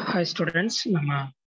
Hi students நம்ம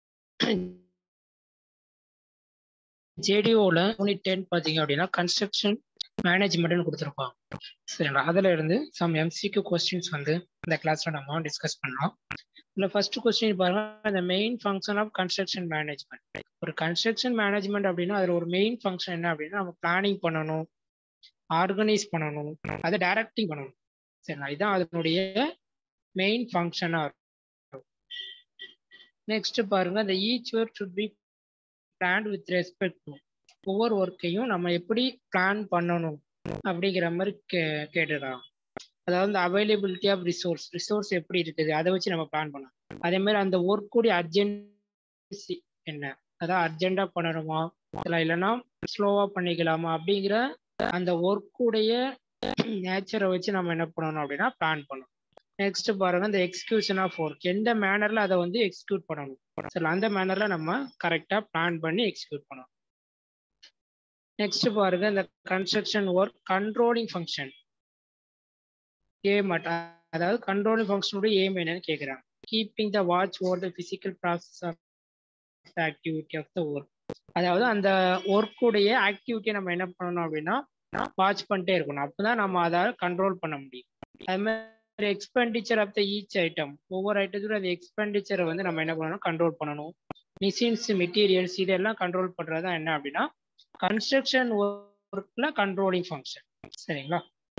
ஜேடிஓல unit ten பார்த்தீங்க அப்படின்னா கன்ஸ்ட்ரக்ஷன் மேனேஜ்மெண்ட்னு கொடுத்துருப்பாங்க சரிங்களா அதுல இருந்து சம் எம்சிக்யூ கொஸ்டின்ஸ் வந்து இந்த கிளாஸ்ல நம்ம டிஸ்கஸ் பண்ணோம் இந்த ஃபர்ஸ்ட் கொஸ்டின் பாருங்க இந்த main function of construction management ஒரு கன்ஸ்ட்ரக்ஷன் மேனேஜ்மெண்ட் அப்படின்னா அதுல ஒரு மெயின் ஃபங்க்ஷன் என்ன அப்படின்னா நம்ம பிளானிங் பண்ணணும் ஆர்கனைஸ் பண்ணணும் அதை டைரக்டிங் பண்ணணும் சரிங்களா இதுதான் அதனுடைய மெயின் ஃபங்க்ஷனாக இருக்கும் நெக்ஸ்ட் பாருங்க அந்த each work should be plan with respect to ஒவ்வொரு ஒர்க்கையும் நம்ம எப்படி பிளான் பண்ணணும் அப்படிங்கிற மாதிரி கே கேட்டுருக்காங்க அதாவது இந்த அவைலபிலிட்டி ஆஃப் ரிசோர்ஸ் ரிசோர்ஸ் எப்படி இருக்குது அதை வச்சு நம்ம பிளான் பண்ணணும் அதே மாதிரி அந்த ஒர்க்குடைய அர்ஜென்சி என்ன அதாவது அர்ஜென்டா பண்ணணுமா இல்லை இல்லைன்னா ஸ்லோவா பண்ணிக்கலாமா அப்படிங்கிற அந்த ஒர்க்குடைய நேச்சரை வச்சு நம்ம என்ன பண்ணணும் அப்படின்னா பிளான் பண்ணணும் நெக்ஸ்ட் பாருங்க இந்த எக்ஸிக்யூஷன் ஆஃப் ஒர்க் எந்த மேனர்ல அதை வந்து எக்ஸிக்யூட் பண்ணணும் சரி அந்த மேனர்ல நம்ம கரெக்டா பிளான் பண்ணி எக்ஸிக்யூட் பண்ணணும் நெக்ஸ்ட் பாருங்க இந்த construction work controlling function aim அதாவது கண்ட்ரோலிங் ஃபங்க்ஷனுடைய ஏம் என்னன்னு கேட்குறாங்க keeping the watch over the physical process of activity of the work அதாவது அந்த ஒர்க்குடைய ஆக்டிவிட்டியை நம்ம என்ன பண்ணணும் அப்படின்னா வாட்ச் பண்ணிட்டே இருக்கணும் அப்பதான் நம்ம அதை கண்ட்ரோல் பண்ண முடியும் அது மாதிரி expenditure of the each item ஒவ்வொரு ஐட்டத்தோட அந்த எக்ஸ்பெண்டிச்சரை வந்து நம்ம என்ன பண்ணணும் கண்ட்ரோல் பண்ணணும் மிஷின்ஸ் மெட்டீரியல்ஸ் இதெல்லாம் கண்ட்ரோல் பண்றது தான் என்ன அப்படின்னா கன்ஸ்ட்ரக்ஷன் ஒர்க்ல கண்ட்ரோலிங் ஃபங்க்ஷன் சரிங்களா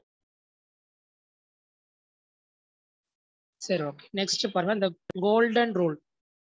சரி ஓகே நெக்ஸ்ட் பாருங்க இந்த golden rule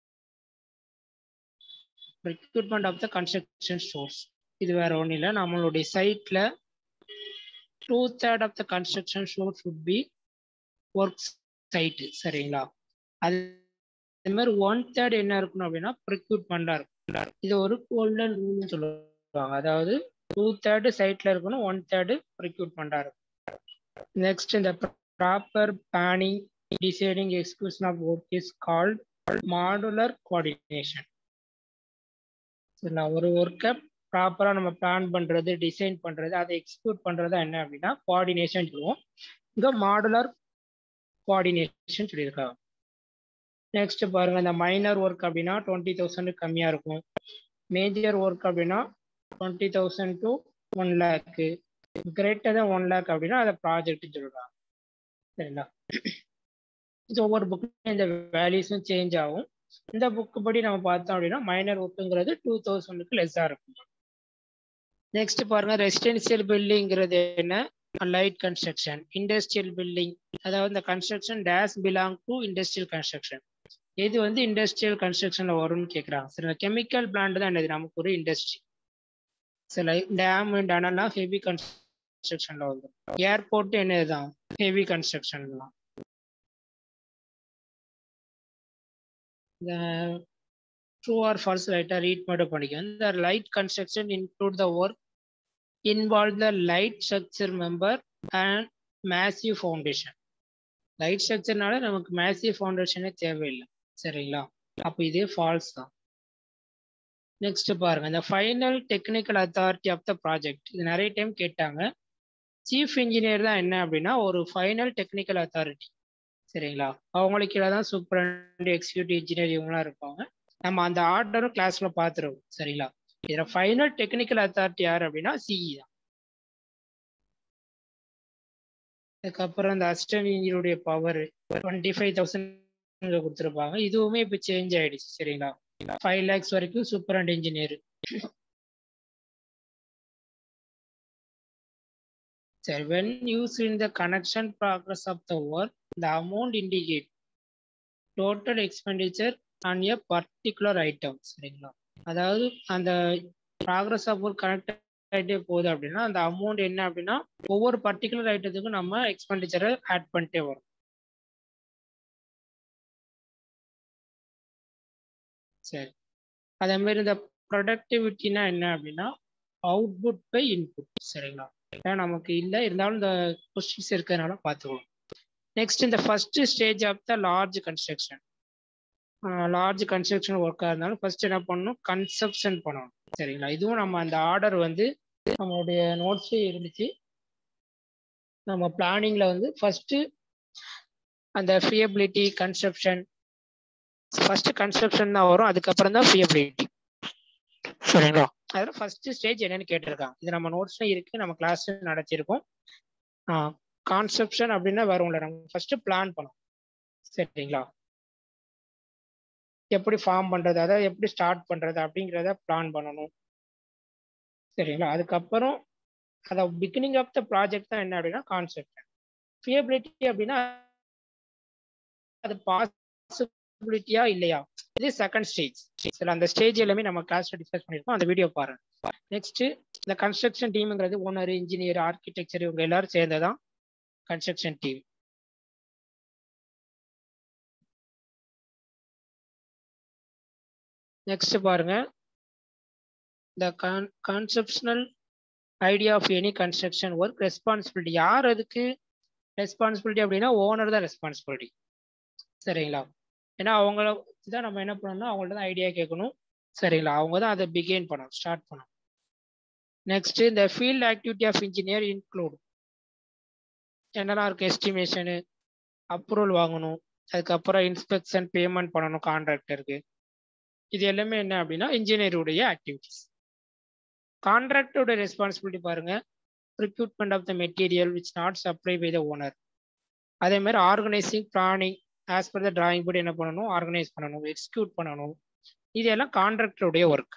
recruitment of the construction stores இது வேற ஒன்றும் இல்லை நம்மளுடைய சைட்ல two third of the construction store should be work site சரிங்களா அது இது மாதிரி ஒன் தேர்ட் என்ன இருக்கணும் அப்படின்னா ப்ரிக்யூட்மெண்டா இருக்கும் இது ஒரு கோல்டன் ரூல்னு சொல்லுவாங்க அதாவது டூ தேர்டு சைட்ல இருக்கணும் ஒன் தேர்டு ப்ரிக்யூட்மெண்டா இருக்கும் நெக்ஸ்ட் இந்த proper planning deciding execution of work is called modular coordination சரிங்களா ஒரு ஒர்க்கை ப்ராப்பரா நம்ம பிளான் பண்றது டிசைன் பண்றது அதை எக்ஸிக்யூட் பண்றது என்ன அப்படின்னா கோஆர்டினேஷன் சொல்லுவோம் இங்க மாடுலர் கோஆர்டினேஷன் சொல்லியிருக்காங்க நெக்ஸ்ட் பாருங்க இந்த மைனர் ஒர்க் அப்படின்னா டுவெண்ட்டி தௌசண்ட் கம்மியா இருக்கும் மேஜர் ஒர்க் அப்படின்னா twenty thousand to one lakh greater தான் ஒன் லேக் அப்படின்னா அதை ப்ராஜெக்ட் சொல்றாங்க சரிங்களா இது ஒவ்வொரு புக்கும் இந்த வேல்யூஸும் சேஞ்ச் ஆகும் இந்த புக்கு படி நம்ம பார்த்தோம் அப்படின்னா மைனர் ஒர்க்குங்கிறது டூ தௌசண்ட்க்கு லெஸ்ஸா இருக்கும் நெக்ஸ்ட் பாருங்க ரெசிடென்சியல் பில்டிங்கிறது என்ன லைட் கன்ஸ்ட்ரக்ஷன் இண்டஸ்ட்ரியல் பில்டிங் அதாவது இந்த construction does belong to industrial construction இது வந்து இண்டஸ்ட்ரியல் கன்ஸ்ட்ரக்ஷன்ல வரும்னு கேட்குறாங்க சரி கெமிக்கல் பிளான்ட் தான் என்னது நமக்கு ஒரு இண்டஸ்ட்ரி சில டேம் டனல்லாம் ஹெவி கன்ஸ்ட்ரக்ஷன்ல வந்து ஏர்போர்ட் என்னதுதான் ஹெவி கன்ஸ்ட்ரக்ஷன் தான் இந்த ட்ரூ ஆர் ஃபால்ஸ் லைட்டாக ரீட் மட்டும் பண்ணிக்கோங்க இந்த light construction include the work involve the light structure member and massive foundation லைட் ஸ்ட்ரக்சர்னால நமக்கு மேசிவ் ஃபவுண்டேஷனே தேவையில்லை சரிங்களா அப்போ இதே ஃபால்ஸ் தான் நெக்ஸ்ட் பாருங்க இந்த final technical authority of the project இது நிறைய டைம் கேட்டாங்க சீஃப் இன்ஜினியர் தான் என்ன அப்படின்னா ஒரு ஃபைனல் டெக்னிக்கல் அத்தாரிட்டி சரிங்களா அவங்களுக்கு கீழே தான் சூப்பரண்ட் எக்ஸிக்யூட்டிவ் இன்ஜினியர் இவங்களாம் இருப்பாங்க நம்ம அந்த ஆர்டரும் கிளாஸ்ல பார்த்துருவோம் சரிங்களா இதுல ஃபைனல் டெக்னிக்கல் அத்தாரிட்டி யார் அப்படின்னா சிஇ தான் அதுக்கப்புறம் இந்த அசிஸ்டன்ட் இன்ஜினியருடைய பவர் டுவெண்ட்டி ஃபைவ் தௌசண்ட் கொடுத்துருப்பாங்க இதுவுமே இப்போ சேஞ்ச் ஆயிடுச்சு சரிங்களா ஃபைவ் லேக்ஸ் வரைக்கும் சூப்பரண்ட் இன்ஜினியர் சரி when use in the connection progress of the work the amount indicate total expenditure on a particular item சரிங்களா அதாவது அந்த ப்ராக்ரஸ் ஆஃப் ஒர்க் கனெக்ட் ஆகிட்டே போகுது அப்படின்னா அந்த அமௌண்ட் என்ன அப்படின்னா ஒவ்வொரு பர்டிகுலர் ஐட்டத்துக்கும் நம்ம எக்ஸ்பெண்டிச்சரை ஆட் பண்ணிட்டே வரும் சரி அதே மாதிரி இந்த ப்ரொடக்டிவிட்டினா என்ன அப்படின்னா அவுட்புட் பை இன்புட் சரிங்களா நமக்கு இல்லை இருந்தாலும் இந்த கொஸ்டின்ஸ் இருக்கிறதுனால பார்த்துக்கலாம் நெக்ஸ்ட் இந்த first stage of the large construction large construction ஒர்க்காக இருந்தாலும் ஃபர்ஸ்ட் என்ன பண்ணணும் கன்ஸ்ட்ரக்ஷன் பண்ணணும் சரிங்களா இதுவும் நம்ம அந்த ஆர்டர் வந்து நம்மளுடைய நோட்ஸே இருந்துச்சு நம்ம பிளானிங்ல வந்து ஃபர்ஸ்ட் அந்த ஃபியபிலிட்டி கன்செப்ஷன் ஃபர்ஸ்ட் கன்ஸ்ட்ரக்ஷன் தான் வரும் அதுக்கப்புறம் தான் ஃபியபிலிட்டி சரிங்களா அதில் ஃபர்ஸ்ட் ஸ்டேஜ் என்னன்னு கேட்டிருக்காங்க இது நம்ம நோட்ஸ்ல இருக்கு நம்ம கிளாஸ் நடத்தியிருக்கோம் கான்செப்ஷன் அப்படின்னா வரும்ல நம்ம ஃபர்ஸ்ட் பிளான் பண்ணோம் சரிங்களா எப்படி ஃபார்ம் பண்றது அதாவது எப்படி ஸ்டார்ட் பண்றது அப்படிங்கிறத பிளான் பண்ணணும் சரிங்களா அதுக்கப்புறம் அத பிகினிங் ஆஃப் த ப்ராஜெக்ட் தான் என்ன அப்படின்னா கான்செப்ட் ஃபியபிலிட்டி அப்படின்னா அது பாசிபிலிட்டியா இல்லையா இது செகண்ட் ஸ்டேஜ் சில அந்த ஸ்டேஜ் எல்லாமே நம்ம கிளாஸ்ல டிஸ்கஸ் பண்ணிருக்கோம் அந்த வீடியோ பாருங்க நெக்ஸ்ட் இந்த கன்ஸ்ட்ரக்ஷன் டீம்ங்கிறது ஓனர் இன்ஜினியர் ஆர்கிடெக்சர் இவங்க எல்லாரும் சேர்ந்ததான் கன்ஸ்ட்ரக்ஷன் டீம் நெக்ஸ்ட் பாருங்க the conceptual idea of any construction work responsibility யார் அதுக்கு ரெஸ்பான்சிபிலிட்டி அப்படின்னா ஓனர் தான் ரெஸ்பான்சிபிலிட்டி சரிங்களா ஏன்னா அவங்கள தான் நம்ம என்ன பண்ணணும்னா அவங்கள்ட்ட தான் ஐடியா கேட்கணும் சரிங்களா அவங்க தான் அதை பிகெயின் பண்ணணும் ஸ்டார்ட் பண்ணணும் நெக்ஸ்ட் இந்த field activity of engineer include என்னெல்லாம் இருக்கு எஸ்டிமேஷனு அப்ரூவல் வாங்கணும் அதுக்கப்புறம் இன்ஸ்பெக்ஷன் பேமெண்ட் பண்ணணும் கான்ட்ராக்டருக்கு இது எல்லாமே என்ன அப்படின்னா இன்ஜினியருடைய ஆக்டிவிட்டிஸ் கான்ட்ராக்டோட ரெஸ்பான்சிபிலிட்டி பாருங்க recruitment of the material which not supply by the owner அதே மாதிரி organising planning as per the drawing board என்ன பண்ணணும் ஆர்கனைஸ் பண்ணணும் எக்ஸிக்யூட் பண்ணணும் இது எல்லாம் கான்ட்ராக்டருடைய ஒர்க்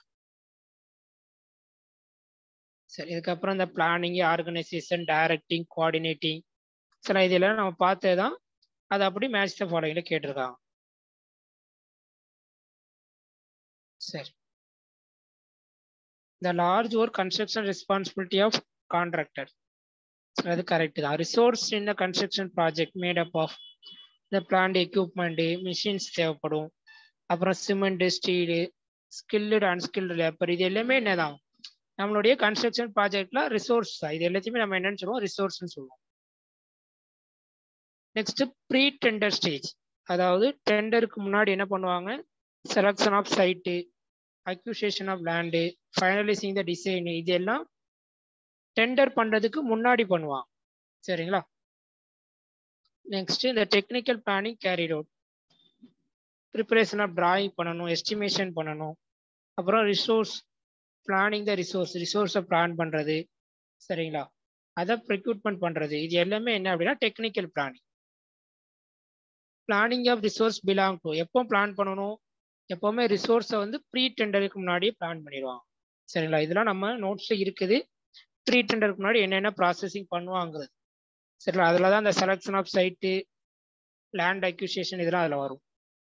சரி இதுக்கப்புறம் இந்த பிளானிங் ஆர்கனைசேஷன் டைரக்டிங் கோஆர்டினேட்டிங் சில இதெல்லாம் நம்ம பார்த்தே தான் அது அப்படி மேட்ச் த ஃபாலோயிங்ல கேட்டிருக்காங்க சரி the large work construction responsibility of contractor அது கரெக்ட் தான் resource in the construction project made up of இந்த பிளான்ட் எக்யூப்மெண்ட்டு மிஷின்ஸ் தேவைப்படும் அப்புறம் cement steel skilled unskilled labour இது எல்லாமே என்னதான் நம்மளுடைய கன்ஸ்ட்ரக்ஷன் ப்ராஜெக்ட்ல ரிசோர்ஸ் தான் இது எல்லாத்தையுமே நம்ம என்னன்னு சொல்லுவோம் ரிசோர்ஸ்னு சொல்லுவோம் நெக்ஸ்ட் ப்ரீ டெண்டர் ஸ்டேஜ் அதாவது டெண்டருக்கு முன்னாடி என்ன பண்ணுவாங்க selection of site acquisition of land finalising the design இது எல்லாம் டெண்டர் பண்ணுறதுக்கு முன்னாடி பண்ணுவாங்க சரிங்களா நெக்ஸ்ட் இந்த technical planning carried out preparation of drawing பண்ணணும் எஸ்டிமேஷன் பண்ணணும் அப்புறம் ரிசோர்ஸ் பிளானிங் த ரிசோர்ஸ் ரிசோர்ஸை பிளான் பண்ணுறது சரிங்களா அதை ப்ரிக்யூட்மெண்ட் பண்ணுறது இது எல்லாமே என்ன அப்படின்னா technical planning planning of resource belong to எப்போ பிளான் பண்ணணும் எப்போவுமே ரிசோர்ஸை வந்து ப்ரீ டெண்டருக்கு முன்னாடியே பிளான் பண்ணிடுவாங்க சரிங்களா இதெல்லாம் நம்ம நோட்ஸில் இருக்குது ப்ரீ டெண்டருக்கு முன்னாடி என்னென்ன ப்ராசஸிங் பண்ணுவாங்கிறது சரிங்களா அதில் தான் இந்த selection of site land acquisition இதெல்லாம் அதில் வரும்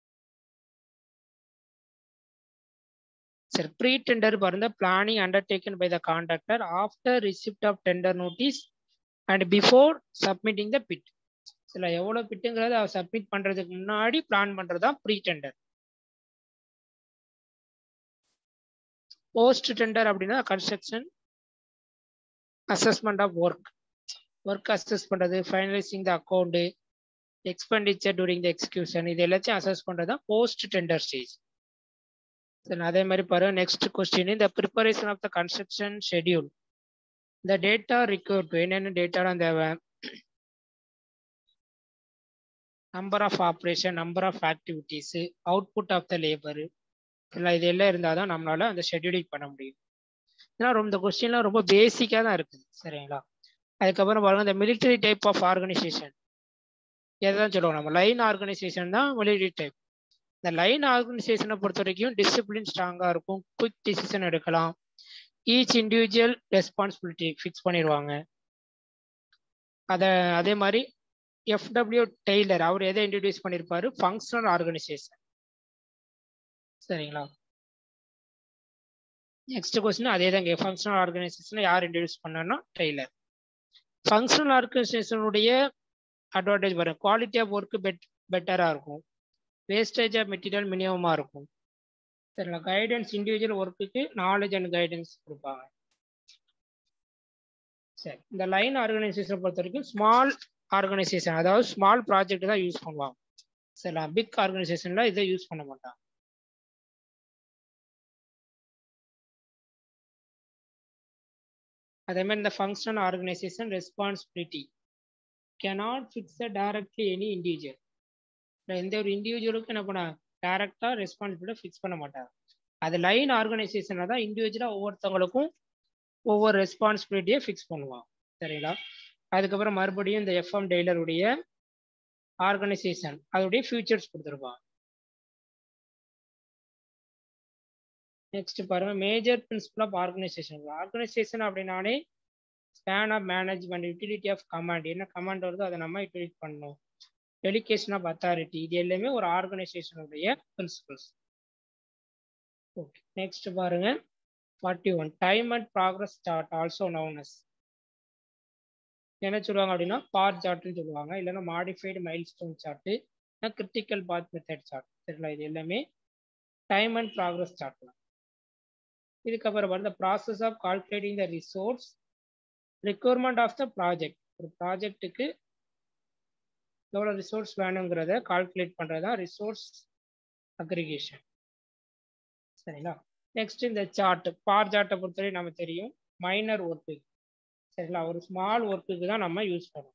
சரி ப்ரீ டெண்டர் பாருங்க planning undertaken by the contractor after receipt of tender notice and before submitting the bid சில எவ்வளோ பிட்டுங்கிறத அவர் சப்மிட் பண்ணுறதுக்கு முன்னாடி பிளான் பண்ணுறது தான் ப்ரீ டெண்டர் போஸ்ட் டெண்டர் அப்படின்னா construction assessment of work work assess பண்ணுறது finalising the account expenditure during the execution இது எல்லாத்தையும் அசஸ் பண்ணுறது தான் போஸ்ட் டெண்டர் ஸ்டேஜ் சரி அதே மாதிரி பாருங்க நெக்ஸ்ட் கொஸ்டின் இந்த preparation of the construction schedule இந்த டேட்டா ரிக்வயர்ட் என்னென்ன டேட்டாலாம் தேவை number of operation number of activities output of the labour இல்லை இது எல்லாம் இருந்தால் தான் நம்மளால அந்த ஷெடியூலிங் பண்ண முடியும் ஏன்னா ரொம்ப இந்த கொஸ்டின்லாம் ரொம்ப பேசிக்காக தான் இருக்குது சரிங்களா அதுக்கப்புறம் பாருங்க இந்த மிலிட்டரி டைப் ஆஃப் ஆர்கனைசேஷன் எதை தான் சொல்லுவோம் நம்ம லைன் ஆர்கனைசேஷன் தான் மிலிட்டரி டைப் இந்த லைன் ஆர்கனைசேஷனை பொறுத்த வரைக்கும் டிசிப்ளின் ஸ்ட்ராங்காக இருக்கும் குயிக் டிசிஷன் எடுக்கலாம் ஈச் இண்டிவிஜுவல் ரெஸ்பான்சிபிலிட்டி ஃபிக்ஸ் பண்ணிடுவாங்க அதை அதே மாதிரி எஃப்டபிள்யூ டெய்லர் அவர் எதை இன்ட்ரடியூஸ் பண்ணியிருப்பாரு ஃபங்க்ஷனல் ஆர்கனைசேஷன் சரிங்களா நெக்ஸ்ட் கொஸ்டின் அதே தாங்க ஃபங்க்ஷனல் ஆர்கனைசேஷனை யார் இன்ட்ரடியூஸ் பண்ணனா டெய்லர் ஃபங்க்ஷனல் ஆர்கனைசேஷனுடைய அட்வான்டேஜ் வரும் குவாலிட்டி ஆஃப் ஒர்க்கு பெட் பெட்டராக இருக்கும் வேஸ்டேஜ் ஆஃப் மெட்டீரியல் மினிமமாக இருக்கும் சரிங்களா கைடன்ஸ் இண்டிவிஜுவல் ஒர்க்குக்கு நாலேஜ் அண்ட் கைடன்ஸ் கொடுப்பாங்க சரி இந்த லைன் ஆர்கனைசேஷனை பொறுத்த வரைக்கும் ஸ்மால் ஆர்கனைசேஷன் அதாவது ஸ்மால் ப்ராஜெக்ட் தான் யூஸ் பண்ணுவாங்க சரிங்களா பிக் ஆர்கனைசேஷன்ல இதை யூஸ் பண்ண மாட்டாங்க அதே மாதிரி இந்த functional organisation responsibility cannot fix directly any individual எந்த ஒரு இண்டிவிஜுவலுக்கும் என்ன பண்ண டைரக்டா ரெஸ்பான்சிபிலிட்டி ஃபிக்ஸ் பண்ண மாட்டாங்க அது லைன் ஆர்கனைசேஷனை தான் இண்டிவிஜுவலாக ஒவ்வொருத்தவங்களுக்கும் ஒவ்வொரு ரெஸ்பான்சிபிலிட்டியை ஃபிக்ஸ் பண்ணுவாங்க சரிங்களா அதுக்கப்புறம் மறுபடியும் இந்த எஃப்எம் டெய்லருடைய ஆர்கனைசேஷன் அதோடைய ஃபியூச்சர்ஸ் கொடுத்துருப்பாங்க நெக்ஸ்ட் பாருங்க major principal of organisation organisation அப்படின்னாலே span of management utility of command என்ன கமாண்ட் வருதோ அதை நம்ம யூட்டிலிட் பண்ணணும் டெலிகேஷன் ஆஃப் அத்தாரிட்டி இது எல்லாமே ஒரு ஆர்கனைசேஷனுடைய பிரின்சிபல்ஸ் ஓகே நெக்ஸ்ட் பாருங்க forty one time and progress chart also known as என்ன சொல்லுவாங்க அப்படின்னா பார் சார்ட்னு சொல்லுவாங்க இல்லைன்னா modified milestone chart critical path method chart சரிங்களா இது எல்லாமே டைம் அண்ட் ப்ராக்ரஸ் சார்ட் தான் இதுக்கப்புறம் வந்து process of calculating the resource requirement of the project ஒரு ப்ராஜெக்ட்டுக்கு எவ்வளோ ரிசோர்ஸ் வேணுங்கிறத கால்குலேட் பண்ணுறது தான் ரிசோர்ஸ் அக்ரிகேஷன் சரிங்களா நெக்ஸ்ட் இந்த சார்ட் பார் சார்ட்டை பொறுத்தவரை நம்ம தெரியும் மைனர் ஒர்க்கு சரிங்களா ஒரு ஸ்மால் ஒர்க்குக்கு தான் நம்ம யூஸ் பண்ணுவோம்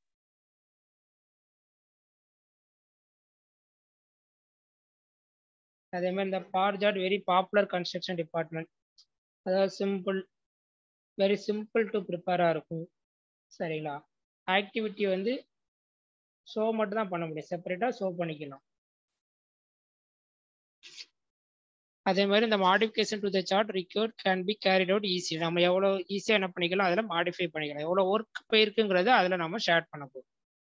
அதே மாதிரி இந்த bar chart very popular construction department அதாவது சிம்பிள் வெரி சிம்பிள் டு ப்ரிப்பேராக இருக்கும் சரிங்களா ஆக்டிவிட்டி வந்து ஷோ மட்டும் தான் பண்ண முடியும் செப்பரேட்டாக ஷோ பண்ணிக்கலாம் அதே மாதிரி இந்த modification to the chart required can be carried out easy நம்ம எவ்வளோ ஈஸியாக என்ன பண்ணிக்கலாம் அதில் மாடிஃபை பண்ணிக்கலாம் எவ்வளோ ஒர்க் போயிருக்குங்கிறத அதில் நம்ம ஷேர் பண்ண போகிறோம்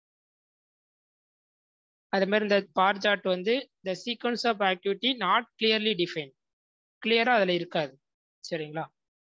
அதே மாதிரி இந்த பார் சார்ட் வந்து இந்த sequence of activity not clearly define கிளியராக அதில் இருக்காது சரிங்களா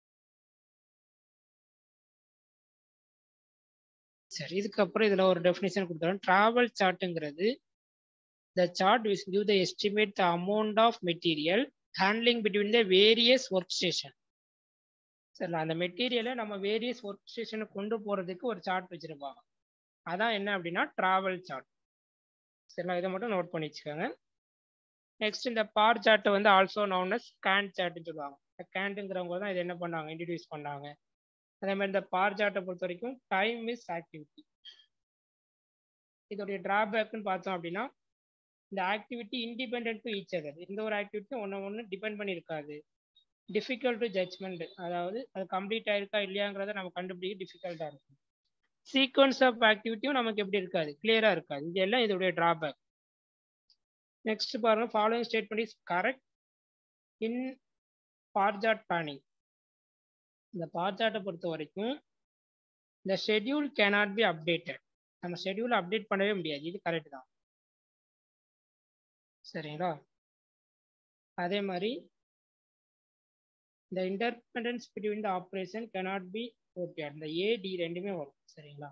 சரி இதுக்கப்புறம் இதில் ஒரு டெஃபினேஷன் கொடுத்துறோம் ட்ராவல் சார்ட்டுங்கிறது the chart which give the estimate the amount of material handling between the various work station சரிங்களா அந்த மெட்டீரியலை நம்ம வேரியஸ் ஒர்க் ஸ்டேஷனுக்கு கொண்டு போகிறதுக்கு ஒரு சார்ட் வச்சுருப்பாங்க அதான் என்ன அப்படின்னா ட்ராவல் சார்ட் சரிங்களா இதை மட்டும் நோட் பண்ணி வச்சுக்கோங்க நெக்ஸ்ட் இந்த பார் சார்ட்டை வந்து ஆல்சோ நவுன் அஸ் கேண்ட் சார்ட்னு சொல்லுவாங்க கேண்ட்டுங்கிறவங்க தான் இது என்ன பண்ணாங்க இன்ட்ரடியூஸ் பண்ணாங்க அதே மாதிரி இந்த பார் சார்ட்டை பொறுத்த வரைக்கும் டைம் இஸ் ஆக்டிவிட்டி இதோடைய டிராபேக்னு பார்த்தோம் அப்படின்னா இந்த activity independent to each other எந்த ஒரு ஆக்டிவிட்டியும் ஒன்று ஒன்று டிபெண்ட் பண்ணி இருக்காது டிஃபிகல்ட் டு ஜட்ஜ்மெண்ட் அதாவது அது கம்ப்ளீட் ஆயிருக்கா இல்லையாங்கிறத நம்ம கண்டுபிடிக்க டிஃபிகல்ட்டாக இருக்கும் சீக்வன்ஸ் ஆஃப் ஆக்டிவிட்டியும் நமக்கு எப்படி இருக்காது கிளியராக இருக்காது இது எல்லாம் இதோடைய டிராபேக் நெக்ஸ்ட் பாருங்க following statement is correct in bar chart planning இந்த பார்ஜாட்டை பொறுத்த வரைக்கும் இந்த ஷெட்யூல் கேனாட் பி அப்டேட்டட் நம்ம ஷெட்யூல் அப்டேட் பண்ணவே முடியாது இது கரெக்ட் தான் சரிங்களா அதே மாதிரி இந்த interdependence between the operation cannot be okay இந்த ஏடி ரெண்டுமே வரும் சரிங்களா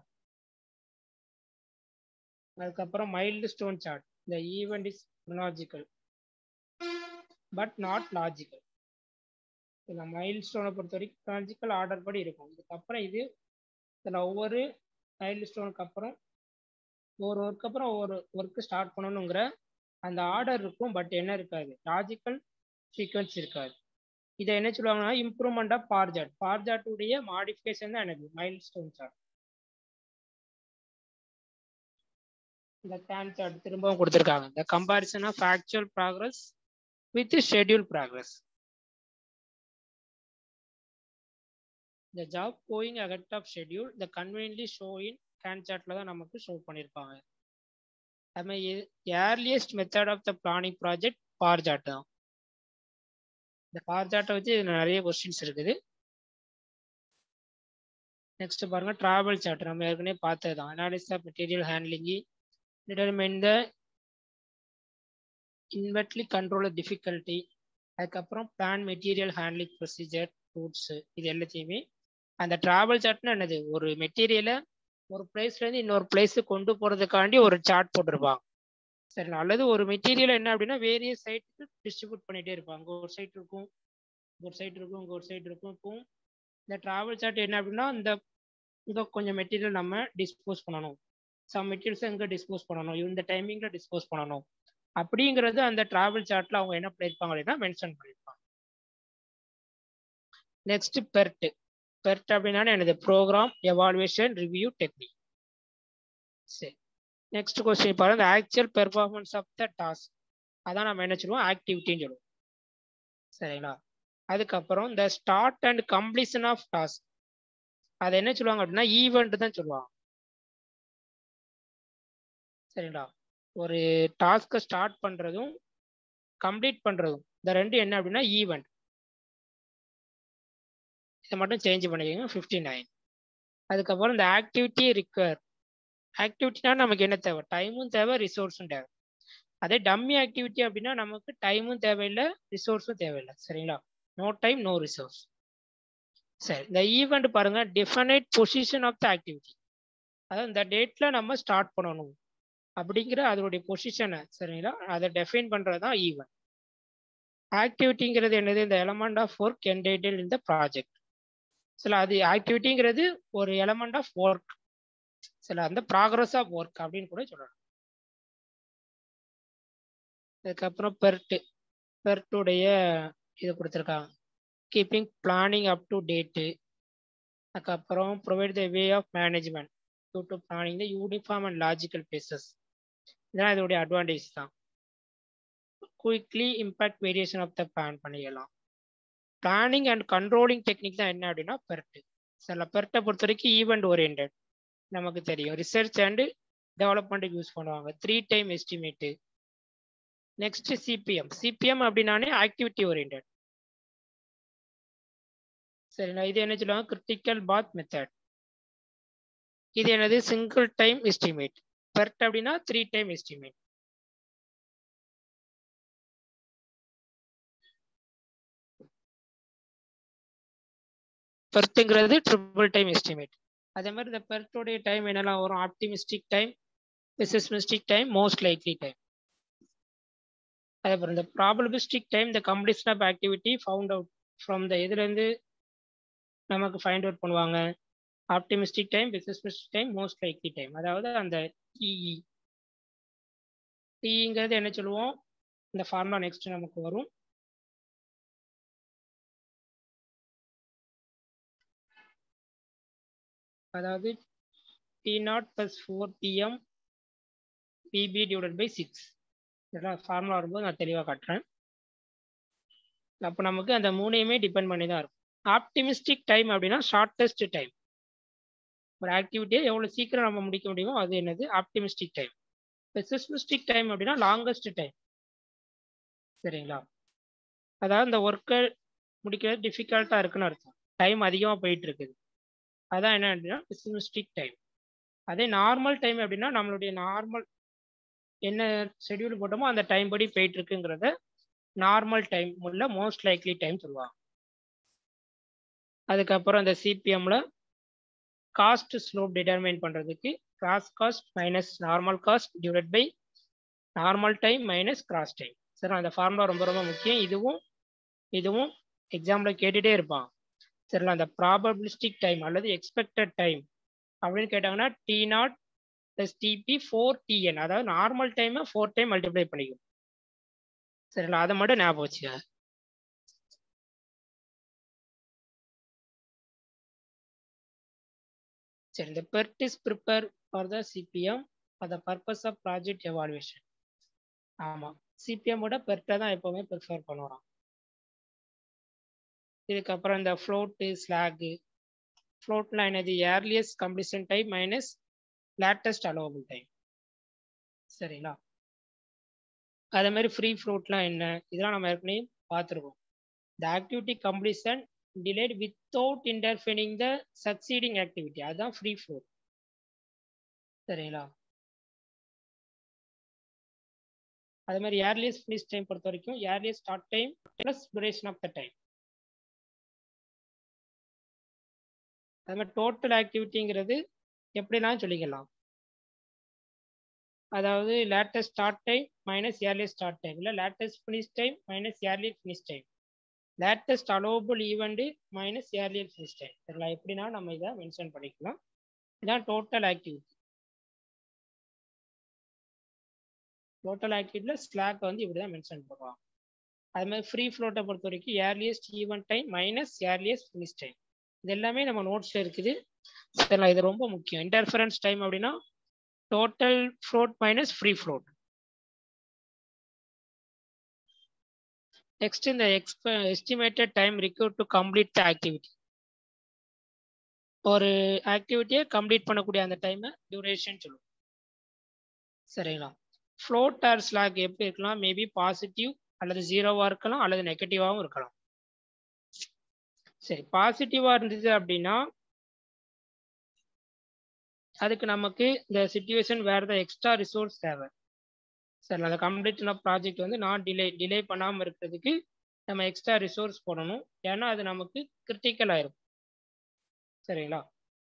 அதுக்கப்புறம் மைல்டு ஸ்டோன் சார்ட் இந்த event is logical but not logical இந்த மைல் ஸ்டோனை பொறுத்த வரைக்கும் லாஜிக்கல் ஆர்டர் படி இருக்கும் இதுக்கப்புறம் இது இதில் ஒவ்வொரு மைல் ஸ்டோனுக்கு அப்புறம் ஒவ்வொரு ஒர்க்கு அப்புறம் ஒவ்வொரு ஒர்க்கு ஸ்டார்ட் பண்ணணுங்கிற அந்த ஆர்டர் இருக்கும் பட் என்ன இருக்காது லாஜிக்கல் சீக்வன்ஸ் இருக்காது இதை என்ன சொல்லுவாங்கன்னா இம்ப்ரூவ்மெண்ட் ஆஃப் பார்ஜாட் பார்ஜாட்டுடைய மாடிஃபிகேஷன் தான் எனக்கு மைல் ஸ்டோன் சார்ட் இந்த டேன் சார்ட் திரும்பவும் கொடுத்துருக்காங்க இந்த comparison of actual progress with schedule progress இந்த job going ahead of schedule இந்த கன்வீனியன்ட்லி ஷோ இன் கேன் சார்ட்ல தான் நமக்கு ஷோ பண்ணியிருப்பாங்க அது மாதிரி earliest method of the planning project bar chart தான் இந்த பார் சார்ட்டை வச்சு இதில் நிறைய கொஸ்டின்ஸ் இருக்குது நெக்ஸ்ட் பாருங்க டிராவல் சார்ட் நம்ம ஏற்கனவே பார்த்தது தான் analysis of material handling determine the inventory control difficulty அதுக்கப்புறம் plan material handling procedure routes இது எல்லாத்தையுமே அந்த டிராவல் சார்ட்னா என்னது ஒரு மெட்டீரியலை ஒரு பிளேஸ்லேருந்து இன்னொரு பிளேஸுக்கு கொண்டு போகிறதுக்காண்டி ஒரு சார்ட் போட்டிருப்பாங்க சரி அல்லது ஒரு மெட்டீரியல் என்ன அப்படின்னா வேரியஸ் சைட்டுக்கு டிஸ்ட்ரிபியூட் பண்ணிகிட்டே இருப்பாங்க ஒரு சைட் இருக்கும் ஒரு சைட் இருக்கும் இங்கே ஒரு சைட் இருக்கும் இருக்கும் இந்த டிராவல் சார்ட் என்ன அப்படின்னா இந்த இங்கே கொஞ்சம் மெட்டீரியல் நம்ம டிஸ்போஸ் பண்ணணும் சம் மெட்டீரியல்ஸ் எங்கே டிஸ்போஸ் பண்ணணும் இந்த டைமிங்கில் டிஸ்போஸ் பண்ணணும் அப்படிங்கிறது அந்த டிராவல் சார்ட்ல அவங்க என்ன பண்ணியிருப்பாங்க அப்படின்னா மென்ஷன் பண்ணியிருப்பாங்க நெக்ஸ்ட் பெர்ட் பெர்ட் அப்படின்னா எனது ப்ரோக்ராம் எவால்வேஷன் ரிவ்யூ டெக்னிக் சரி நெக்ஸ்ட் கொஸ்டின் பாருங்க actual performance of the task அதான் நம்ம என்ன சொல்லுவோம் ஆக்டிவிட்டின்னு சொல்லுவோம் சரிங்களா அதுக்கப்புறம் இந்த start and completion of task அதை என்ன சொல்லுவாங்க அப்படின்னா ஈவெண்ட் தான் சொல்லுவாங்க சரிங்களா ஒரு டாஸ்க்கை ஸ்டார்ட் பண்ணுறதும் கம்ப்ளீட் பண்ணுறதும் இந்த ரெண்டு என்ன அப்படின்னா ஈவெண்ட் இதை மட்டும் சேஞ்ச் பண்ணிக்கோங்க ஃபிஃப்டி நைன் அதுக்கப்புறம் இந்த ஆக்டிவிட்டி ரிக்வயர் ஆக்டிவிட்டினா நமக்கு என்ன தேவை டைமும் தேவை ரிசோர்ஸும் தேவை அதே டம்மி ஆக்டிவிட்டி அப்படின்னா நமக்கு டைமும் தேவையில்லை ரிசோர்ஸும் தேவையில்லை சரிங்களா நோ டைம் நோ ரிசோர்ஸ் சரி இந்த ஈவெண்ட் பாருங்க definite position of the activity அதாவது இந்த டேட்ல நம்ம ஸ்டார்ட் பண்ணணும் அப்படிங்கிற அதனுடைய பொசிஷனை சரிங்களா அதை டெஃபைன் பண்ணுறது தான் ஈவெண்ட் ஆக்டிவிட்டிங்கிறது என்னது இந்த எலமெண்ட் ஆஃப் ஒர்க் என்டைட்டில் இந்த ப்ராஜெக்ட் சில அது ஆக்டிவிட்டிங்கிறது ஒரு எலமெண்ட் ஆஃப் ஒர்க் சில அந்த ப்ராக்ரஸ் ஆஃப் ஒர்க் அப்படின்னு கூட சொல்லலாம் அதுக்கப்புறம் பெர்ட்டு பெர்ட்டுடைய இது கொடுத்துருக்காங்க keeping planning up to date அதுக்கப்புறம் provide the way of management to to planning the uniform and logical bases இதெல்லாம் இதோடைய அட்வான்டேஜ் தான் quickly impact variation of the plan பண்ணிக்கலாம் பிளானிங் அண்ட் கண்ட்ரோலிங் டெக்னிக் தான் என்ன அப்படின்னா பெர்ட்டு சில பெர்ட்டை பொறுத்த வரைக்கும் ஈவெண்ட் ஓரியன்ட் நமக்கு தெரியும் ரிசர்ச் அண்டு டெவலப்மெண்ட்டுக்கு யூஸ் பண்ணுவாங்க three time estimate next CPM CPM அப்படின்னாலே ஆக்டிவிட்டி ஓரியன்ட் சரிண்ணா இது என்ன சொல்லுவாங்க கிரிட்டிக்கல் பாத் மெத்தட் இது என்னது சிங்கிள் டைம் எஸ்டிமேட் பெர்ட் அப்படின்னா த்ரீ டைம் எஸ்டிமேட் பெர்த்துங்கிறது ட்ரிபிள் டைம் எஸ்டிமேட் அதே மாதிரி இந்த பெர்ட்டோடைய டைம் என்னெல்லாம் வரும் optimistic time pessimistic time most likely time அதே போல் இந்த ப்ராபபிலிஸ்டிக் டைம் இந்த completion of activity found out from the இதுலேருந்து நமக்கு ஃபைண்ட் அவுட் பண்ணுவாங்க optimistic time pessimistic time most likely time அதாவது அந்த டிஇ டிங்கிறது என்ன சொல்லுவோம் இந்த ஃபார்முலா நெக்ஸ்ட் நமக்கு வரும் அதாவது T naught plus four TM PP divide by six இதெல்லாம் ஃபார்முலா வரும்போது நான் தெளிவாக காட்டுறேன் அப்போ நமக்கு அந்த மூணையுமே டிபெண்ட் பண்ணி தான் இருக்கும் ஆப்டிமிஸ்டிக் டைம் அப்படின்னா ஷார்ட்டஸ்ட் டைம் ஒரு ஆக்டிவிட்டியை எவ்வளோ சீக்கிரம் நம்ம முடிக்க முடியுமோ அது என்னது ஆப்டிமிஸ்டிக் டைம் பெசிஸ்மிஸ்டிக் டைம் அப்படின்னா லாங்கஸ்ட் டைம் சரிங்களா அதாவது இந்த ஒர்க்கை முடிக்கிறது டிஃபிகல்ட்டாக இருக்குன்னு அர்த்தம் டைம் அதிகமாக போயிட்டு இருக்குது அதான் என்ன அப்படின்னா பெசிமிஸ்டிக் டைம் அதே நார்மல் டைம் அப்படின்னா நம்மளுடைய நார்மல் என்ன ஷெடியூல் போட்டோமோ அந்த டைம் படி போயிட்டு இருக்குங்கிறத நார்மல் டைம் உள்ள மோஸ்ட் லைக்லி டைம் சொல்லுவாங்க அதுக்கப்புறம் அந்த சிபிஎம்ல காஸ்ட் ஸ்லோப் டிட்டர்மைன் பண்ணுறதுக்கு crash cost minus normal cost divide by normal time minus crash time சரி அந்த ஃபார்முலா ரொம்ப ரொம்ப முக்கியம் இதுவும் இதுவும் எக்ஸாம்பிள் கேட்டுகிட்டே இருப்பான் சரிங்களா அந்த ப்ராபபிலிஸ்டிக் டைம் அல்லது எக்ஸ்பெக்டட் டைம் அப்படின்னு கேட்டாங்கன்னா T naught plus TP four TN அதாவது நார்மல் டைமை ஃபோர் டைம் மல்டிப்ளை பண்ணிக்கும் சரிங்களா அதை மட்டும் ஞாபகம் வச்சுக்க சரி இந்த PERT is prepare for the CPM for the purpose of project evaluation ஆமாம் சிபிஎம்மோட பெர்ட்டை தான் எப்போவுமே ப்ரிஃபர் பண்ணுறோம் இதுக்கப்புறம் இந்த ஃப்ளோட்டு ஸ்லாகு ஃப்ளோட்லாம் என்னது earliest completion time minus latest allowable time சரிங்களா அதே மாதிரி ஃப்ரீ ஃப்ளோட்லாம் என்ன இதெல்லாம் நம்ம ஏற்கனவே பார்த்துருக்கோம் the activity completion delayed without interfering the succeeding activity அதுதான் ஃப்ரீ ஃப்ளோட் சரிங்களா அதே மாதிரி ஏர்லியஸ்ட் ஃபினிஷ் டைம் பொறுத்த வரைக்கும் earliest start time plus duration of the time அது மாதிரி டோட்டல் ஆக்டிவிட்டிங்கிறது எப்படிலாம் சொல்லிக்கலாம் அதாவது latest start time minus earliest start time இல்லை latest finish time minus earlier finish time latest allowable event minus earlier finish time சரிங்களா எப்படின்னா நம்ம இதை மென்ஷன் பண்ணிக்கலாம் இதான் டோட்டல் ஆக்டிவிட்டி டோட்டல் ஆக்டிவிட்டியில் ஸ்லாக் வந்து இப்படி தான் மென்ஷன் பண்ணுவாங்க அது மாதிரி ஃப்ரீ ஃப்ளோட்டை பொறுத்த வரைக்கும் earliest event time minus earliest finish time இது எல்லாமே நம்ம நோட்ஸில் இருக்குது சரிங்களா இது ரொம்ப முக்கியம் இன்டர்ஃபரன்ஸ் டைம் அப்படின்னா total float minus free float next இந்த எக்ஸ்ப estimated time require to complete the activity ஒரு ஆக்டிவிட்டியை கம்ப்ளீட் பண்ணக்கூடிய அந்த டைமை டியூரேஷன் சொல்லுவோம் சரிங்களா ஃப்ளோட் ஆர் ஸ்லாக் எப்படி இருக்கலாம் மேபி பாசிட்டிவ் அல்லது ஜீரோவாக இருக்கலாம் அல்லது நெகட்டிவாகவும் இருக்கலாம் சரி பாசிட்டிவாக இருந்தது அப்படின்னா அதுக்கு நமக்கு இந்த சுச்சுவேஷன் வேறு ஏதாவது எக்ஸ்ட்ரா ரிசோர்ஸ் தேவை சரி அந்த கம்ப்ளீட் ஆஃப் ப்ராஜெக்ட் வந்து நான் டிலே டிலே பண்ணாமல் இருக்கிறதுக்கு நம்ம எக்ஸ்ட்ரா ரிசோர்ஸ் போடணும் ஏன்னா அது நமக்கு கிரிட்டிக்கல் ஆயிருக்கும் சரிங்களா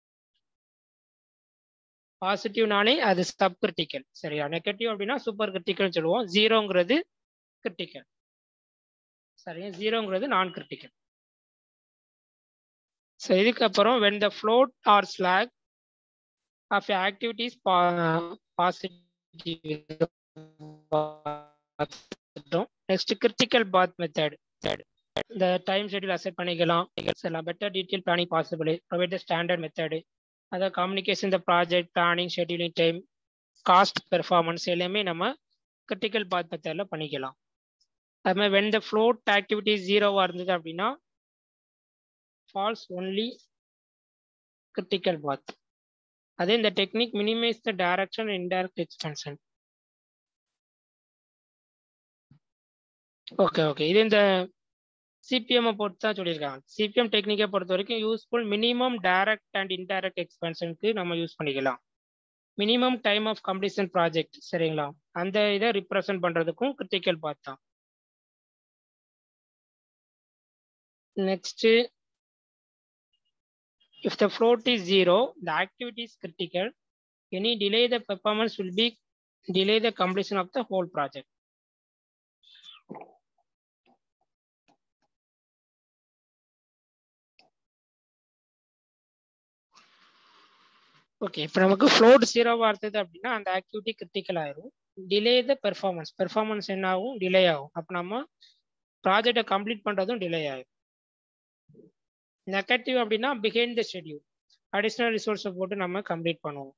பாசிட்டிவ்னாலே அது சப் கிரிட்டிக்கல் சரியா நெகட்டிவ் அப்படின்னா சூப்பர் கிரிட்டிக்கல் சொல்லுவோம் ஜீரோங்கிறது கிரிட்டிக்கல் சரியா ஜீரோங்கிறது நான் கிரிட்டிக்கல் ஸோ இதுக்கப்புறம் when the float or slack of activities positive next critical path method இந்த டைம் ஷெட்யூல் அசெட் பண்ணிக்கலாம் எல்லாம் better detail planning possible provide the standard method அதாவது communication the project planning scheduling time cost performance எல்லாமே நம்ம critical path மெத்தடில் பண்ணிக்கலாம் அது மாதிரி வென் த ஃப்ளோட் ஆக்டிவிட்டி ஜீரோவாக இருந்தது அப்படின்னா ஃபால்ஸ் ஒன்லி கிரிட்டிக்கல் பாத் அதே இந்த technique minimise the direction indirect extension okay okay இது இந்த சிபிஎம் பொறுத்து தான் சொல்லியிருக்காங்க சிபிஎம் டெக்னிக்கை பொறுத்த வரைக்கும் useful minimum direct and indirect எக்ஸ்பென்ஷனுக்கு நம்ம யூஸ் பண்ணிக்கலாம் minimum time of completion project சரிங்களா அந்த இதை ரிப்ரசன்ட் பண்ணுறதுக்கும் கிரிட்டிக்கல் பார்ட் தான் next if the float is zero, the activity is critical. Any delay the performance will be delay the completion of the whole project. Okay இப்போ நமக்கு float ஜீரோவாக இருந்தது அப்படின்னா அந்த ஆக்டிவிட்டி கிரிட்டிக்கல் ஆயிரும் டிலே த பெர்ஃபார்மன்ஸ் பெர்ஃபார்மன்ஸ் என்ன ஆகும் delay ஆகும் அப்போ நம்ம ப்ராஜெக்டை கம்ப்ளீட் பண்ணுறதும் டிலே ஆகும் நெகட்டிவ் அப்படின்னா பிஹைண்ட் த ஷெட்யூல் அடிஷ்னல் ரிசோர்ஸை போட்டு நம்ம கம்ப்ளீட் பண்ணுவோம்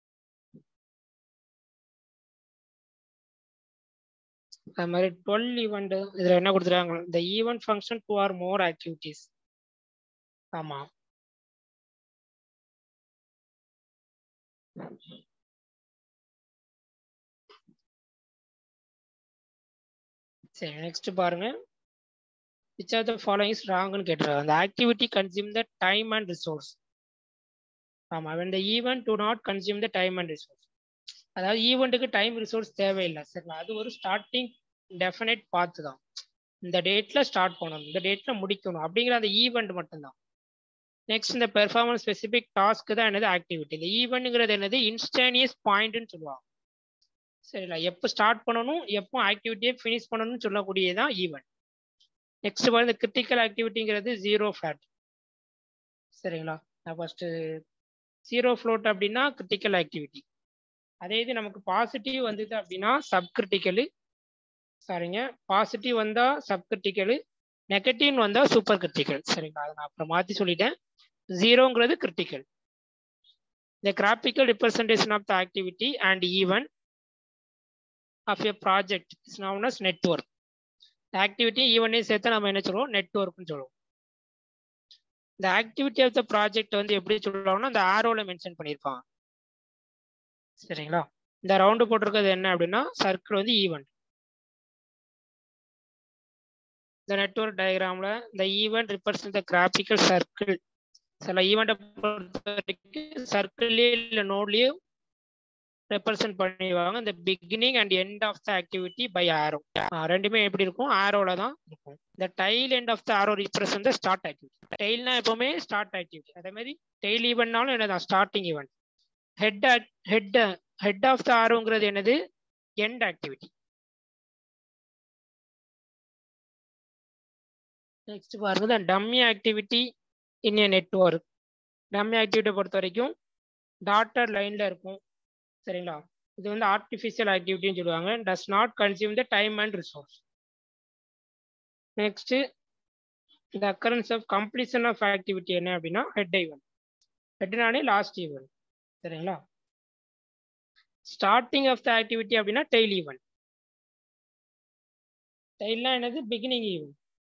அது மாதிரி டுவெல் ஈவெண்ட் இதில் என்ன கொடுத்துருக்காங்க இந்த event function two or more activities ஆமாம் சரி நெக்ஸ்ட் பாருங்க which are the following is ராங்னு கேட்டுருக்காங்க அந்த activity consume the time and resource ஆமாம் when the event do not consume the time and resource அதாவது ஈவெண்ட்டுக்கு டைம் ரிசோர்ஸ் தேவையில்லை சரிங்களா அது ஒரு ஸ்டார்டிங் டெஃபினட் பார்த்து தான் இந்த டேட்ல ஸ்டார்ட் பண்ணணும் இந்த டேட்ல முடிக்கணும் அப்படிங்கிற அந்த ஈவெண்ட் மட்டும்தான் நெக்ஸ்ட் இந்த பெர்ஃபார்மன்ஸ் ஸ்பெசிபிக் டாஸ்க் தான் என்னது ஆக்டிவிட்டி இந்த ஈவெண்ட்ங்கிறது என்னது இன்ஸ்டேனியஸ் பாயிண்ட்னு சொல்லுவாங்க சரிங்களா எப்போ ஸ்டார்ட் பண்ணணும் எப்போ ஆக்டிவிட்டியை ஃபினிஷ் பண்ணணும்னு சொல்லக்கூடியதான் ஈவெண்ட் நெக்ஸ்ட் வந்து கிரிட்டிக்கல் ஆக்டிவிட்டிங்கிறது ஜீரோ ஃபிளாட் சரிங்களா நான் ஃபர்ஸ்ட் ஜீரோ ஃப்ளோட் அப்படின்னா கிரிட்டிக்கல் ஆக்டிவிட்டி அதே இது நமக்கு பாசிட்டிவ் வந்தது அப்படின்னா சப் கிரிட்டிக்கலு சரிங்க பாசிட்டிவ் வந்தா சப் கிரிட்டிக்கலு நெகட்டிவ் வந்தா சூப்பர் கிரிட்டிக்கல் சரிங்களா அதை நான் அப்புறம் மாற்றி சொல்லிட்டேன் ஜீரோங்கிறது கிரிட்டிக்கல் இந்த graphical representation of the activity and event of a project is known as network activity ஈவனையும் சேர்த்து நம்ம என்ன சொல்லுவோம் நெட்ஒர்க்னு சொல்லுவோம் இந்த ஆக்டிவிட்டி ஆஃப் த ப்ராஜெக்ட் வந்து எப்படி சொல்லுவாங்கன்னா இந்த ஆரோல மென்ஷன் பண்ணியிருப்பாங்க சரிங்களா இந்த ரவுண்டு போட்டிருக்கிறது என்ன அப்படின்னா சர்க்கிள் வந்து ஈவெண்ட் இந்த நெட்ஒர்க் டயக்ராம்ல இந்த event represent the graphical circle சில ஈவெண்ட்டை பொறுத்த வரைக்கும் சர்க்கிள்லேயே இல்லை நோட்லேயே ரெப்ரசென்ட் பண்ணிடுவாங்க இந்த beginning and end of the activity by arrow ரெண்டுமே எப்படி இருக்கும் ஆரோல தான் இருக்கும் இந்த tail end of the arrow represent the start activity டெய்ல்னா எப்பவுமே ஸ்டார்ட் ஆக்டிவிட்டி அதே மாதிரி டெய்ல் ஈவெண்ட்னாலும் என்னதான் starting event head head head of the ஆரோங்கிறது என்னது எண்ட் ஆக்டிவிட்டி நெக்ஸ்ட் பாருங்க dummy activity in a network dummy ஆக்டிவிட்டியை பொறுத்த வரைக்கும் டாட்டர் லைன்ல இருக்கும் சரிங்களா இது வந்து ஆர்டிஃபிஷியல் ஆக்டிவிட்டின்னு சொல்லுவாங்க does not consume the time and resource next இந்த occurrence of completion of activity என்ன அப்படின்னா ஹெட் ஈவெண்ட் ஹெட்னாலே லாஸ்ட் ஈவெண்ட் சரிங்களா ஸ்டார்டிங் ஆஃப் த ஆக்டிவிட்டி அப்படின்னா டெய்லி ஈவெண்ட் டைல்லாம் என்னது பிகினிங் ஈவெண்ட்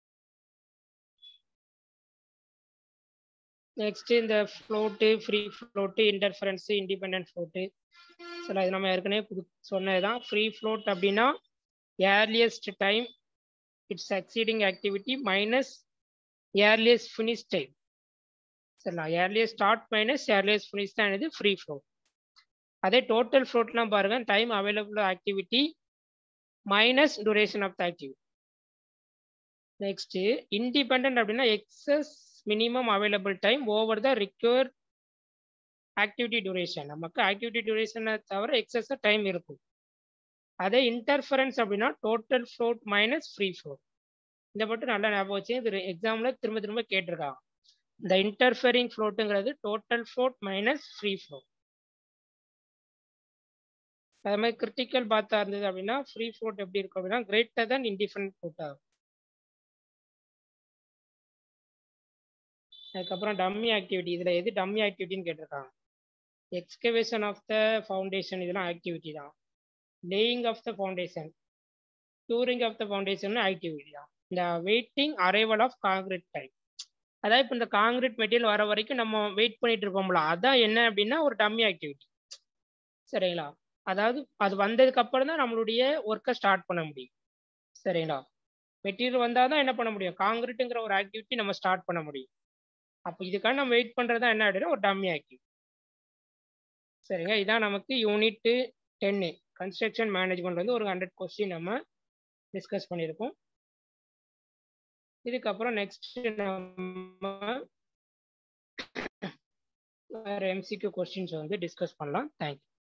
நெக்ஸ்ட் இந்த float free float interference independent float சில இது நம்ம ஏற்கனவே புது சொன்னதுதான் ஃப்ரீ ஃப்ளோட் அப்படின்னா earliest time its succeeding activity minus earliest finish time சரிங்களா earliest start minus earliest finish தான் இது ஃப்ரீ ஃப்ளோட் அதே டோட்டல் ஃப்ளோட்லாம் பாருங்க time available activity minus duration of the activity next independent அப்படின்னா excess minimum available time over the required activity duration நமக்கு activity டியூரேஷனை தவிர எக்ஸஸ் டைம் இருக்கும் அதே இன்டர்ஃபரன்ஸ் அப்படின்னா total float minus free float இதை மட்டும் நல்லா ஞாபகம் வச்சு இது எக்ஸாம்ல திரும்ப திரும்ப கேட்டிருக்காங்க இந்த இன்டர்ஃபரிங் ஃப்ளோட்டுங்கிறது total float minus free float அது மாதிரி கிரிட்டிக்கல் பாத்தா இருந்தது அப்படின்னா ஃப்ரீ ஃப்ளோட் எப்படி இருக்கும் அப்படின்னா கிரேட்டர் தன் இன்டிஃபரண்ட் ஃப்ளோட் ஆகும் அதுக்கப்புறம் டம்மி ஆக்டிவிட்டி இதில் எது டம்மி ஆக்டிவிட்டின்னு கேட்டிருக்காங்க எக்ஸ்கவேஷன் ஆஃப் த ஃபவுண்டேஷன் இதெல்லாம் ஆக்டிவிட்டி தான் laying of the foundation during of the foundation activity தான் இந்த waiting arrival of concrete time அதாவது இப்போ இந்த காங்கிரீட் மெட்டீரியல் வர வரைக்கும் நம்ம வெயிட் பண்ணிட்டு இருக்கோம்ல அதான் என்ன அப்படின்னா ஒரு டம்மி ஆக்டிவிட்டி சரிங்களா அதாவது அது வந்ததுக்கு அப்புறம் தான் நம்மளுடைய ஒர்க்கை ஸ்டார்ட் பண்ண முடியும் சரிங்களா மெட்டீரியல் வந்தால் தான் என்ன பண்ண முடியும் காங்கிரீட்டுங்கிற ஒரு ஆக்டிவிட்டி நம்ம ஸ்டார்ட் பண்ண முடியும் அப்போ இதுக்காக நம்ம வெயிட் பண்ணுறது என்ன அப்படின்னா ஒரு டம்மி ஆக்டிவிட்டி சரிங்க இதான் நமக்கு யூனிட் டென்னு கன்ஸ்ட்ரக்ஷன் மேனேஜ்மெண்ட் வந்து ஒரு ஹண்ட்ரட் கொஸ்டின் நம்ம டிஸ்கஸ் பண்ணியிருக்கோம் இதுக்கப்புறம் நெக்ஸ்ட் நம்ம வேறு எம்சிக்யூ கொஸ்டின்ஸ் வந்து டிஸ்கஸ் பண்ணலாம் தேங்க்யூ